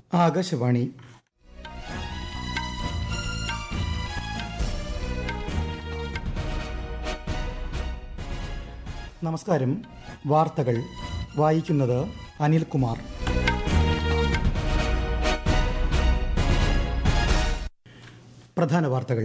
ആകാശവാണി നമസ്കാരം വാർത്തകൾ വായിക്കുന്നത് അനിൽകുമാർ പ്രധാന വാർത്തകൾ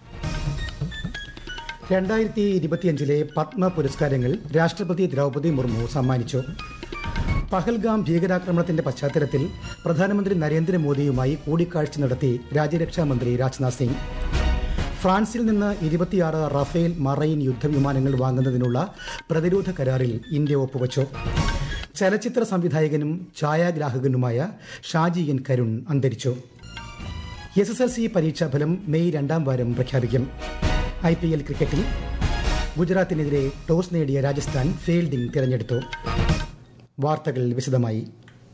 രണ്ടായിരത്തി ഇരുപത്തിയഞ്ചിലെ പത്മ പുരസ്കാരങ്ങൾ രാഷ്ട്രപതി ദ്രൗപദി മുർമു സമ്മാനിച്ചു പഹൽഗാം ഭീകരാക്രമണത്തിന്റെ പശ്ചാത്തലത്തിൽ പ്രധാനമന്ത്രി നരേന്ദ്രമോദിയുമായി കൂടിക്കാഴ്ച നടത്തി രാജ്യരക്ഷാ മന്ത്രി രാജ്നാഥ് സിംഗ് ഫ്രാൻസിൽ നിന്ന് ഇരുപത്തിയാറ് റഫേൽ മറൈൻ യുദ്ധവിമാനങ്ങൾ വാങ്ങുന്നതിനുള്ള പ്രതിരോധ കരാറിൽ ഇന്ത്യ ഒപ്പുവച്ചു ചലച്ചിത്ര സംവിധായകനും ഛായാഗ്രാഹകനുമായ ഷാജി എൻ കരുൺ അന്തരിച്ചു എസ് എസ് എൽ സി പരീക്ഷാഫലം മെയ് രണ്ടാം വാരം പ്രഖ്യാപിക്കും ഐ പി എൽ ക്രിക്കറ്റിൽ ഗുജറാത്തിനെതിരെ ടോസ് നേടിയ രാജസ്ഥാൻ ഫീൽഡിംഗ് തിരഞ്ഞെടുത്തു വാർത്തകൾ വിശദമായി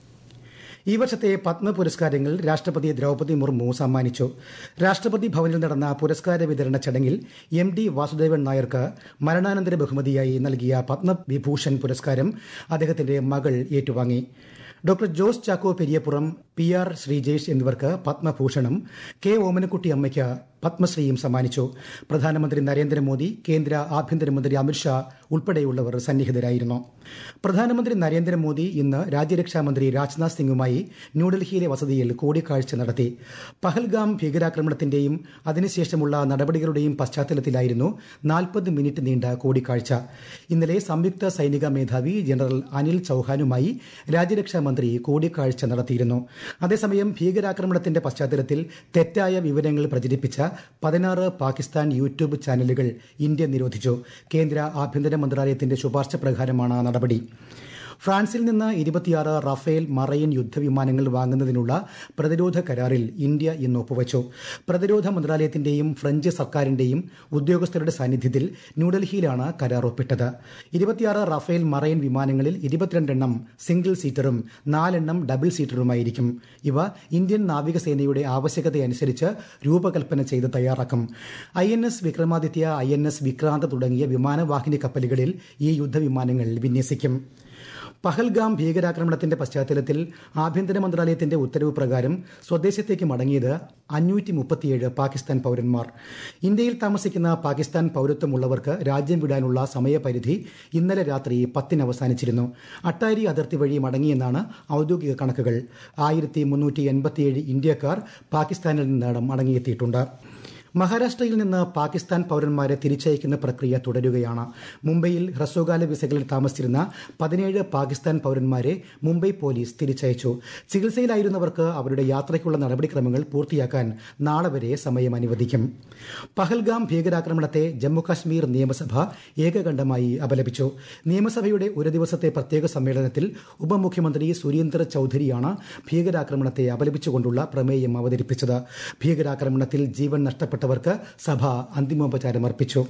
ഈ വർഷത്തെ പത്മ പുരസ്കാരങ്ങൾ രാഷ്ട്രപതി ദ്രൗപദി മുർമു സമ്മാനിച്ചു രാഷ്ട്രപതി ഭവനിൽ നടന്ന പുരസ്കാര വിതരണ ചടങ്ങിൽ എം ഡി വാസുദേവൻ നായർക്ക് മരണാനന്തര ബഹുമതിയായി നൽകിയ പത്മവിഭൂഷൺ പുരസ്കാരം അദ്ദേഹത്തിന്റെ മകൾ ഏറ്റുവാങ്ങി doctor Jose Chacko Periyappuram P R Sreejesh എന്നിവർക്ക് പത്മഭൂഷണും കെ ഓമനക്കുട്ടി അമ്മയ്ക്ക് പത്മശ്രീയും സമ്മാനിച്ചു പ്രധാനമന്ത്രി നരേന്ദ്രമോദി കേന്ദ്ര ആഭ്യന്തരമന്ത്രി അമിത്ഷാ ഉൾപ്പെടെയുള്ളവർ സന്നിഹിതരായിരുന്നു പ്രധാനമന്ത്രി നരേന്ദ്രമോദി ഇന്ന് രാജ്യരക്ഷാമന്ത്രി രാജ്നാഥ് സിംഗുമായി ന്യൂഡൽഹിയിലെ വസതിയിൽ കൂടിക്കാഴ്ച നടത്തി പഹൽഗാം ഭീകരാക്രമണത്തിന്റെയും അതിനുശേഷമുള്ള നടപടികളുടെയും പശ്ചാത്തലത്തിലായിരുന്നു നാൽപ്പത് മിനിറ്റ് നീണ്ട കൂടിക്കാഴ്ച ഇന്നലെ സംയുക്ത സൈനിക മേധാവി ജനറൽ അനിൽ ചൌഹാനുമായി രാജ്യരക്ഷാമന്ത്രി കൂടിക്കാഴ്ച നടത്തിയിരുന്നു അതേസമയം ഭീകരാക്രമണത്തിന്റെ പശ്ചാത്തലത്തിൽ തെറ്റായ വിവരങ്ങൾ പ്രചരിപ്പിച്ച പതിനാറ് പാകിസ്ഥാൻ യൂട്യൂബ് ചാനലുകൾ ഇന്ത്യ നിരോധിച്ചു കേന്ദ്ര ആഭ്യന്തര മന്ത്രാലയത്തിന്റെ ശുപാർശ പ്രകാരമാണ് നടപടി ഫ്രാൻസിൽ നിന്ന് ഇരുപത്തിയാറ് റഫേൽ മറൈൻ യുദ്ധവിമാനങ്ങൾ വാങ്ങുന്നതിനുള്ള പ്രതിരോധ കരാറിൽ ഇന്ത്യ ഇന്ന് ഒപ്പുവച്ചു പ്രതിരോധ മന്ത്രാലയത്തിന്റെയും ഫ്രഞ്ച് സർക്കാരിന്റെയും ഉദ്യോഗസ്ഥരുടെ സാന്നിധ്യത്തിൽ ന്യൂഡൽഹിയിലാണ് കരാർ ഒപ്പിട്ടത് ഇരുപത്തിയാറ് റഫേൽ മറൈൻ വിമാനങ്ങളിൽ ഇരുപത്തിരണ്ടെണ്ണം സിംഗിൾ സീറ്ററും നാലെണ്ണം ഡബിൾ സീറ്ററുമായിരിക്കും ഇവ ഇന്ത്യൻ നാവികസേനയുടെ ആവശ്യകതയനുസരിച്ച് രൂപകൽപ്പന ചെയ്ത് തയ്യാറാക്കും I N S Vikramaditya I N S Vikrant തുടങ്ങിയ വിമാനവാഹിനി കപ്പലുകളിൽ ഈ യുദ്ധവിമാനങ്ങൾ വിന്യസിക്കും പഹൽഗാം ഭീകരാക്രമണത്തിന്റെ പശ്ചാത്തലത്തിൽ ആഭ്യന്തര മന്ത്രാലയത്തിന്റെ ഉത്തരവ് പ്രകാരം സ്വദേശത്തേക്ക് മടങ്ങിയത് അഞ്ഞൂറ്റി മുപ്പത്തിയേഴ് പാകിസ്ഥാൻ പൌരന്മാർ ഇന്ത്യയിൽ താമസിക്കുന്ന പാകിസ്ഥാൻ പൌരത്വമുള്ളവർക്ക് രാജ്യം വിടാനുള്ള സമയപരിധി ഇന്നലെ രാത്രി പത്തിന് അവസാനിച്ചിരുന്നു അട്ടാരി അതിർത്തി വഴി മടങ്ങിയെന്നാണ് ഔദ്യോഗിക കണക്കുകൾ ആയിരത്തി മുന്നൂറ്റി എൺപത്തിയേഴ് ഇന്ത്യക്കാർ പാകിസ്ഥാനിൽ നിന്ന് മടങ്ങിയെത്തിയിട്ടുണ്ട് മഹാരാഷ്ട്രയിൽ നിന്ന് പാകിസ്ഥാൻ പൌരന്മാരെ തിരിച്ചയക്കുന്ന പ്രക്രിയ തുടരുകയാണ് മുംബൈയിൽ ഹ്രസ്വകാല വിസകളിൽ താമസിച്ചിരുന്ന പതിനേഴ് പാകിസ്ഥാൻ പൌരന്മാരെ മുംബൈ പോലീസ് തിരിച്ചയച്ചു ചികിത്സയിലായിരുന്നവർക്ക് അവരുടെ യാത്രയ്ക്കുള്ള നടപടിക്രമങ്ങൾ പൂർത്തിയാക്കാൻ നാളെ വരെ സമയം അനുവദിക്കും പഹൽഗാം ഭീകരാക്രമണത്തെ ജമ്മുകാശ്മീർ നിയമസഭ ഏകകണ്ഠമായി അപലപിച്ചു നിയമസഭയുടെ ഒരു ദിവസത്തെ പ്രത്യേക സമ്മേളനത്തിൽ ഉപമുഖ്യമന്ത്രി സുരേന്ദ്ര ചൌധരിയാണ് ഭീകരാക്രമണത്തെ അപലപിച്ചുകൊണ്ടുള്ള പ്രമേയം അവതരിപ്പിച്ചത് ഭീകരാക്രമണത്തിൽ ജീവൻ നഷ്ടപ്പെട്ട ബന്ധപ്പെട്ടവർക്ക് സഭ അന്തിമോപചാരം അർപ്പിച്ചു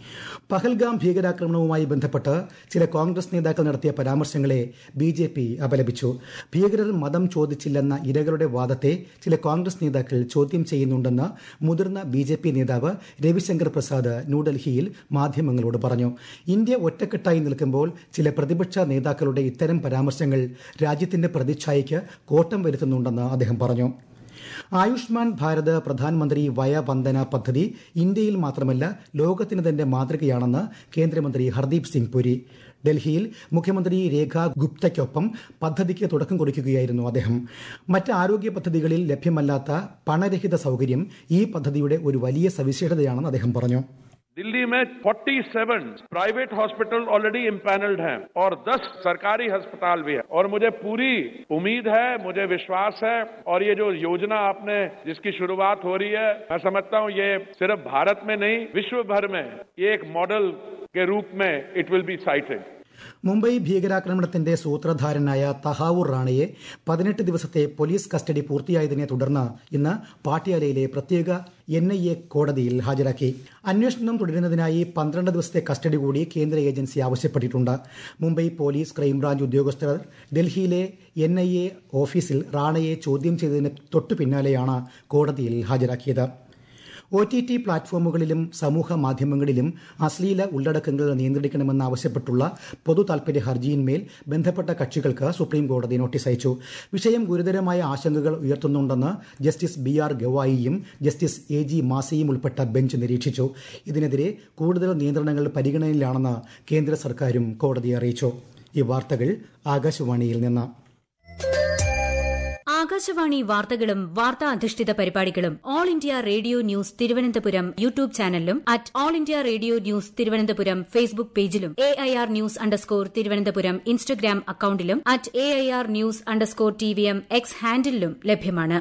പഹൽഗാം ഭീകരാക്രമണവുമായി ബന്ധപ്പെട്ട് ചില കോൺഗ്രസ് നേതാക്കൾ നടത്തിയ പരാമർശങ്ങളെ ബി ജെ പി അപലപിച്ചു ഭീകരർ മതം ചോദിച്ചില്ലെന്ന ഇരകളുടെ വാദത്തെ ചില കോൺഗ്രസ് നേതാക്കൾ ചോദ്യം ചെയ്യുന്നുണ്ടെന്ന് മുതിർന്ന ബി ജെ പി നേതാവ് രവിശങ്കർ പ്രസാദ് ന്യൂഡൽഹിയിൽ മാധ്യമങ്ങളോട് പറഞ്ഞു ഇന്ത്യ ഒറ്റക്കെട്ടായി നിൽക്കുമ്പോൾ ചില പ്രതിപക്ഷ നേതാക്കളുടെ ഇത്തരം പരാമർശങ്ങൾ രാജ്യത്തിന്റെ പ്രതിച്ഛായയ്ക്ക് കോട്ടം വരുത്തുന്നുണ്ടെന്ന് അദ്ദേഹം പറഞ്ഞു ആയുഷ്മാൻ ഭാരത് പ്രധാനമന്ത്രി വയവന്ദന പദ്ധതി ഇന്ത്യയിൽ മാത്രമല്ല ലോകത്തിന് തന്നെ മാതൃകയാണെന്ന് കേന്ദ്രമന്ത്രി ഹർദീപ് സിംഗ് പുരി ഡൽഹിയിൽ മുഖ്യമന്ത്രി രേഖ ഗുപ്തയ്ക്കൊപ്പം പദ്ധതിക്ക് തുടക്കം കുറിക്കുകയായിരുന്നു അദ്ദേഹം മറ്റ് ആരോഗ്യ പദ്ധതികളിൽ ലഭ്യമല്ലാത്ത പണരഹിത സൌകര്യം ഈ പദ്ധതിയുടെ ഒരു വലിയ സവിശേഷതയാണെന്ന് അദ്ദേഹം പറഞ്ഞു दिल्ली में 47 प्राइवेट हॉस्पिटल ऑलरेडी इम्पैनल्ड हैं और 10 सरकारी अस्पताल भी है और मुझे पूरी उम्मीद है मुझे विश्वास है और ये जो योजना आपने जिसकी शुरुआत हो रही है मैं समझता हूं ये सिर्फ भारत में नहीं विश्व भर में ये एक मॉडल के रूप में it will be cited Mumbai ഭീകരാക്രമണത്തിന്റെ സൂത്രധാരനായ തഹാവൂർ റാണയെ പതിനെട്ട് ദിവസത്തെ പോലീസ് കസ്റ്റഡി പൂർത്തിയായതിനെ തുടർന്ന് ഇന്ന് പാട്യാലയിലെ പ്രത്യേക എൻ ഐ എ കോടതിയിൽ ഹാജരാക്കി അന്വേഷണം തുടരുന്നതിനായി പന്ത്രണ്ട് ദിവസത്തെ കസ്റ്റഡി കൂടി കേന്ദ്ര ഏജൻസി ആവശ്യപ്പെട്ടിട്ടുണ്ട് മുംബൈ പോലീസ് ക്രൈംബ്രാഞ്ച് ഉദ്യോഗസ്ഥർ ഡൽഹിയിലെ എൻ ഐ എ ഓഫീസിൽ റാണയെ ചോദ്യം ചെയ്തതിന് തൊട്ടു പിന്നാലെയാണ് കോടതിയിൽ ഹാജരാക്കിയത് ഒ ടി ടി പ്ലാറ്റ്ഫോമുകളിലും സമൂഹ മാധ്യമങ്ങളിലും അശ്ലീല ഉള്ളടക്കങ്ങൾ നിയന്ത്രിക്കണമെന്നാവശ്യപ്പെട്ടുള്ള പൊതു താൽപര്യ ഹർജിയിന്മേൽ ബന്ധപ്പെട്ട കക്ഷികൾക്ക് സുപ്രീം കോടതി നോട്ടീസ് അയച്ചു വിഷയം ഗുരുതരമായ ആശങ്കകൾ ഉയർത്തുന്നുണ്ടെന്ന് ജസ്റ്റിസ് ബി ആർ ഗവായിയും ജസ്റ്റിസ് എ ജി മാസിയും ഉൾപ്പെട്ട ബെഞ്ച് നിരീക്ഷിച്ചു ഇതിനെതിരെ കൂടുതൽ നിയന്ത്രണങ്ങൾ പരിഗണനയിലാണെന്ന് കേന്ദ്ര സർക്കാരും കോടതിയെ അറിയിച്ചു ഈ വാർത്തകൾ ആകാശവാണിയിൽ നിന്ന് ആകാശവാണി വാർത്തകളും വാർത്താ അധിഷ്ഠിത പരിപാടികളും all India radio news Thiruvananthapuram YouTube ചാനലിലും at all India radio news Thiruvananthapuram Facebook പേജിലും A I R news underscore Thiruvananthapuram Instagram അക്കൌണ്ടിലും at A I R news underscore T V M X ഹാൻഡിലും ലഭ്യമാണ്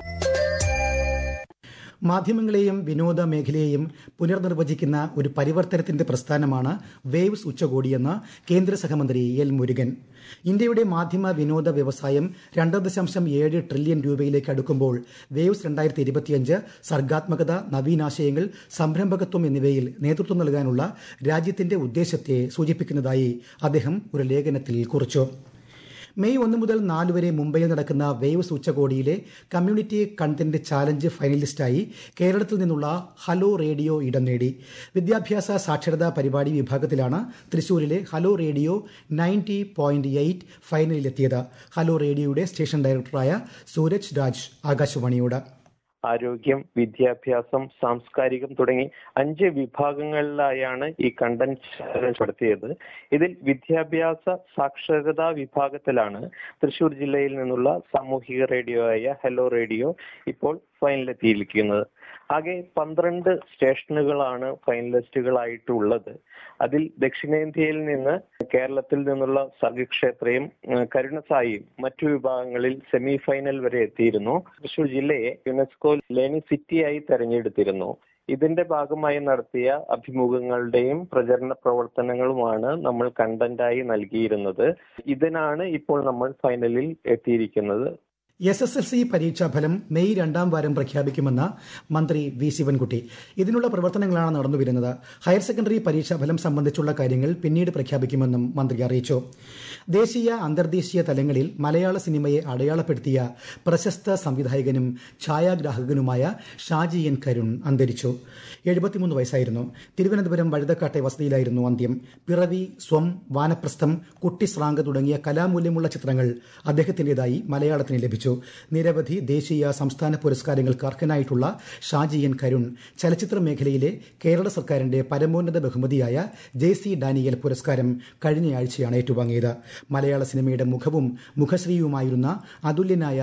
മാധ്യമങ്ങളെയും വിനോദ മേഖലയെയും പുനർനിർവചിക്കുന്ന ഒരു പരിവർത്തനത്തിന്റെ പ്രസ്ഥാനമാണ് വേവ്സ് ഉച്ചകോടിയെന്ന് കേന്ദ്ര സഹമന്ത്രി എൽ മുരുകൻ ഇന്ത്യയുടെ മാധ്യമ വിനോദ വ്യവസായം രണ്ട് ദശാംശം ഏഴ് ട്രില്യൺ രൂപയിലേക്ക് അടുക്കുമ്പോൾ വേവ്സ് രണ്ടായിരത്തി ഇരുപത്തിയഞ്ച് സർഗാത്മകത നവീനാശയങ്ങൾ സംരംഭകത്വം എന്നിവയിൽ നേതൃത്വം നൽകാനുള്ള രാജ്യത്തിന്റെ ഉദ്ദേശത്തെ സൂചിപ്പിക്കുന്നതായി അദ്ദേഹം ഒരു ലേഖനത്തിൽ കുറിച്ചു മെയ് ഒന്ന് മുതൽ നാല് വരെ മുംബൈയിൽ നടക്കുന്ന വേവ്സ് ഉച്ചകോടിയിലെ കമ്മ്യൂണിറ്റി കണ്ടന്റ് ചാലഞ്ച് ഫൈനലിസ്റ്റായി കേരളത്തിൽ നിന്നുള്ള ഹലോ റേഡിയോ ഇടം നേടി വിദ്യാഭ്യാസ സാക്ഷരതാ പരിപാടി വിഭാഗത്തിലാണ് തൃശൂരിലെ hello radio ninety point eight ഫൈനലിലെത്തിയത് ഹലോ റേഡിയോയുടെ സ്റ്റേഷൻ ഡയറക്ടറായ സൂരജ് രാജ് ആകാശവാണിയോട് ആരോഗ്യം വിദ്യാഭ്യാസം സാംസ്കാരികം തുടങ്ങി അഞ്ച് വിഭാഗങ്ങളിലായാണ് ഈ കണ്ടന്റ് ചാലഞ്ച് നടത്തിയത് ഇതിൽ വിദ്യാഭ്യാസ സാക്ഷരതാ വിഭാഗത്തിലാണ് തൃശൂർ ജില്ലയിൽ നിന്നുള്ള സാമൂഹിക റേഡിയോ ആയ ഹലോ റേഡിയോ ഇപ്പോൾ ഫൈനലെത്തിയിരിക്കുന്നത് ആകെ പന്ത്രണ്ട് സ്റ്റേഷനുകളാണ് ഫൈനലിസ്റ്റുകളായിട്ടുള്ളത് അതിൽ ദക്ഷിണേന്ത്യയിൽ നിന്ന് കേരളത്തിൽ നിന്നുള്ള സർഗക്ഷേത്രയും കരുണസായിയും മറ്റു വിഭാഗങ്ങളിൽ സെമി ഫൈനൽ വരെ എത്തിയിരുന്നു തൃശൂർ ജില്ലയെ യുനെസ്കോ ലേണിംഗ് സിറ്റിയായി തെരഞ്ഞെടുത്തിരുന്നു ഇതിന്റെ ഭാഗമായി നടത്തിയ അഭിമുഖങ്ങളുടെയും പ്രചരണ പ്രവർത്തനങ്ങളുമാണ് നമ്മൾ കണ്ടന്റായി നൽകിയിരുന്നത് ഇതിനാണ് ഇപ്പോൾ നമ്മൾ ഫൈനലിൽ എത്തിയിരിക്കുന്നത് എസ് എസ് എൽ സി പരീക്ഷാഫലം മെയ് രണ്ടാം വാരം പ്രഖ്യാപിക്കുമെന്ന് മന്ത്രി വി ശിവൻകുട്ടി ഇതിനുള്ള പ്രവർത്തനങ്ങളാണ് നടന്നുവരുന്നത് ഹയർ സെക്കൻഡറി പരീക്ഷാഫലം സംബന്ധിച്ചുള്ള കാര്യങ്ങൾ പിന്നീട് പ്രഖ്യാപിക്കുമെന്നും മന്ത്രി അറിയിച്ചു ദേശീയ അന്തർദേശീയ തലങ്ങളിൽ മലയാള സിനിമയെ അടയാളപ്പെടുത്തിയ പ്രശസ്ത സംവിധായകനും ഛായാഗ്രാഹകനുമായ ഷാജി എൻ കരുൺ അന്തരിച്ചു എഴുപത്തിമൂന്ന് വയസ്സായിരുന്നു തിരുവനന്തപുരം വഴുതക്കാട്ടെ വസതിയിലായിരുന്നു അന്ത്യം പിറവി സ്വം വാനപ്രസ്ഥം കുട്ടിസ്രാങ്ക തുടങ്ങിയ കലാമൂല്യമുള്ള ചിത്രങ്ങൾ അദ്ദേഹത്തിന്റേതായി മലയാളത്തിന് ലഭിച്ചു നിരവധി ദേശീയ സംസ്ഥാന പുരസ്കാരങ്ങൾക്ക് അർഹനായിട്ടുള്ള ഷാജി എൻ കരുൺ ചലച്ചിത്ര മേഖലയിലെ കേരള സർക്കാരിന്റെ പരമോന്നത ബഹുമതിയായ ജെ സി ഡാനിയൽ പുരസ്കാരം കഴിഞ്ഞയാഴ്ചയാണ് ഏറ്റുവാങ്ങിയത് മലയാള സിനിമയുടെ മുഖവും മുഖശ്രീയുമായിരുന്ന അതുല്യനായ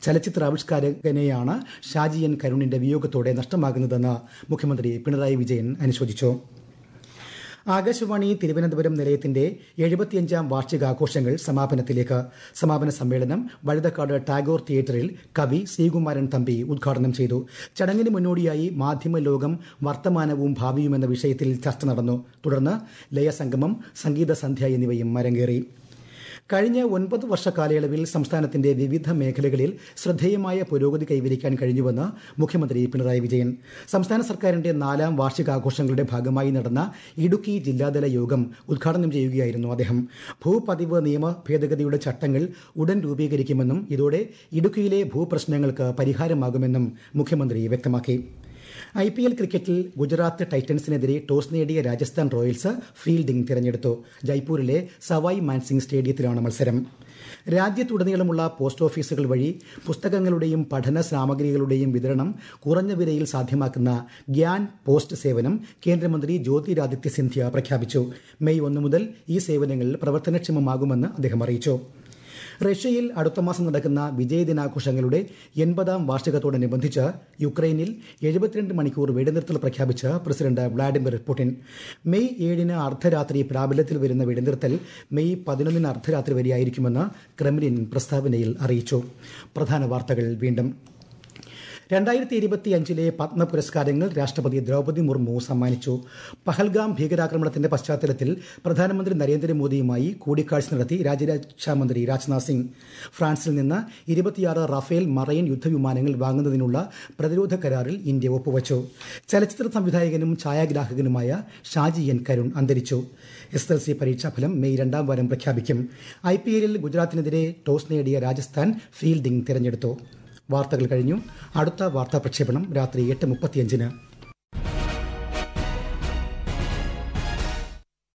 ചലച്ചിത്രാവിഷ്കാരകനെയാണ് ഷാജി എൻ കരുണിന്റെ വിയോഗത്തോടെ നഷ്ടമാകുന്നതെന്ന് മുഖ്യമന്ത്രി പിണറായി വിജയൻ അനുശോചിച്ചു ആകാശവാണി തിരുവനന്തപുരം നിലയത്തിന്റെ എഴുപത്തിയഞ്ചാം വാർഷികാഘോഷങ്ങൾ സമാപനത്തിലേക്ക് സമാപന സമ്മേളനം വഴുതക്കാട് ടാഗോർ തിയേറ്ററിൽ കവി ശ്രീകുമാരൻ തമ്പി ഉദ്ഘാടനം ചെയ്തു ചടങ്ങിന് മുന്നോടിയായി മാധ്യമ ലോകം വർത്തമാനവും ഭാവിയും എന്ന വിഷയത്തിൽ ചർച്ച നടന്നു തുടർന്ന് ലയസംഗമം സംഗീത സന്ധ്യ എന്നിവയും അരങ്ങേറി കഴിഞ്ഞ ഒൻപത് വർഷ കാലയളവിൽ സംസ്ഥാനത്തിന്റെ വിവിധ മേഖലകളിൽ ശ്രദ്ധേയമായ പുരോഗതി കൈവരിക്കാൻ കഴിഞ്ഞുവെന്ന് മുഖ്യമന്ത്രി പിണറായി വിജയൻ സംസ്ഥാന സർക്കാരിന്റെ നാലാം വാർഷികാഘോഷങ്ങളുടെ ഭാഗമായി നടന്ന ഇടുക്കി ജില്ലാതല യോഗം ഉദ്ഘാടനം ചെയ്യുകയായിരുന്നു അദ്ദേഹം ഭൂപതിവ് നിയമ ഭേദഗതിയുടെ ചട്ടങ്ങൾ ഉടൻ രൂപീകരിക്കുമെന്നും ഇതോടെ ഇടുക്കിയിലെ ഭൂപ്രശ്നങ്ങൾക്ക് പരിഹാരമാകുമെന്നും മുഖ്യമന്ത്രി വ്യക്തമാക്കി ഐ പി എൽ ക്രിക്കറ്റിൽ ഗുജറാത്ത് ടൈറ്റൻസിനെതിരെ ടോസ് നേടിയ രാജസ്ഥാൻ റോയൽസ് ഫീൽഡിംഗ് തിരഞ്ഞെടുത്തു ജയ്പൂരിലെ സവായ് മാൻസിംഗ് സ്റ്റേഡിയത്തിലാണ് മത്സരം രാജ്യത്തുടനീളമുള്ള പോസ്റ്റ് ഓഫീസുകൾ വഴി പുസ്തകങ്ങളുടെയും പഠന സാമഗ്രികളുടെയും വിതരണം കുറഞ്ഞ വിലയിൽ സാധ്യമാക്കുന്ന ഗ്യാൻ പോസ്റ്റ് സേവനം കേന്ദ്രമന്ത്രി ജ്യോതിരാദിത്യ സിന്ധ്യ പ്രഖ്യാപിച്ചു മെയ് ഒന്ന് മുതൽ ഈ സേവനങ്ങൾ പ്രവർത്തനക്ഷമമാകുമെന്ന് അദ്ദേഹം അറിയിച്ചു റഷ്യയിൽ അടുത്ത മാസം നടക്കുന്ന വിജയ് ദിനാഘോഷങ്ങളുടെ എൺപതാം വാർഷികത്തോടനുബന്ധിച്ച് യുക്രൈനിൽ എഴുപത്തിരണ്ട് മണിക്കൂർ വെടിനിർത്തൽ പ്രഖ്യാപിച്ച് പ്രസിഡന്റ് വ്ളാഡിമിർ പുടിൻ മെയ് ഏഴിന് അർദ്ധരാത്രി പ്രാബല്യത്തിൽ വരുന്ന വെടിനിർത്തൽ മെയ് പതിനൊന്നിന് അർദ്ധരാത്രി വരെയായിരിക്കുമെന്ന് ക്രെംലിൻ പ്രസ്താവനയിൽ അറിയിച്ചു പ്രധാന വാർത്തകൾ വീണ്ടും രണ്ടായിരത്തി ഇരുപത്തിയഞ്ചിലെ പത്മ പുരസ്കാരങ്ങൾ രാഷ്ട്രപതി ദ്രൗപദി മുർമു സമ്മാനിച്ചു പഹൽഗാം ഭീകരാക്രമണത്തിന്റെ പശ്ചാത്തലത്തിൽ പ്രധാനമന്ത്രി നരേന്ദ്രമോദിയുമായി കൂടിക്കാഴ്ച നടത്തി രാജ്യരക്ഷാമന്ത്രി രാജ്നാഥ് സിംഗ് ഫ്രാൻസിൽ നിന്ന് ഇരുപത്തിയാറ് റഫേൽ മറൈൻ യുദ്ധവിമാനങ്ങൾ വാങ്ങുന്നതിനുള്ള പ്രതിരോധ കരാറിൽ ഇന്ത്യ ഒപ്പുവച്ചു ചലച്ചിത്ര സംവിധായകനും ഛായാഗ്രാഹകനുമായ ഷാജി എൻ കരുൺ അന്തരിച്ചു എസ് എൽ സി പരീക്ഷാഫലം മെയ് രണ്ടാം വാരം പ്രഖ്യാപിക്കും ഐ പി എല്ലിൽ ഗുജറാത്തിനെതിരെ ടോസ് നേടിയ രാജസ്ഥാൻ ഫീൽഡിംഗ് തിരഞ്ഞെടുത്തു വാർത്തകൾ കഴിഞ്ഞു അടുത്ത വാർത്താ പ്രക്ഷേപണം രാത്രി എട്ട് മുപ്പത്തിയഞ്ചിന്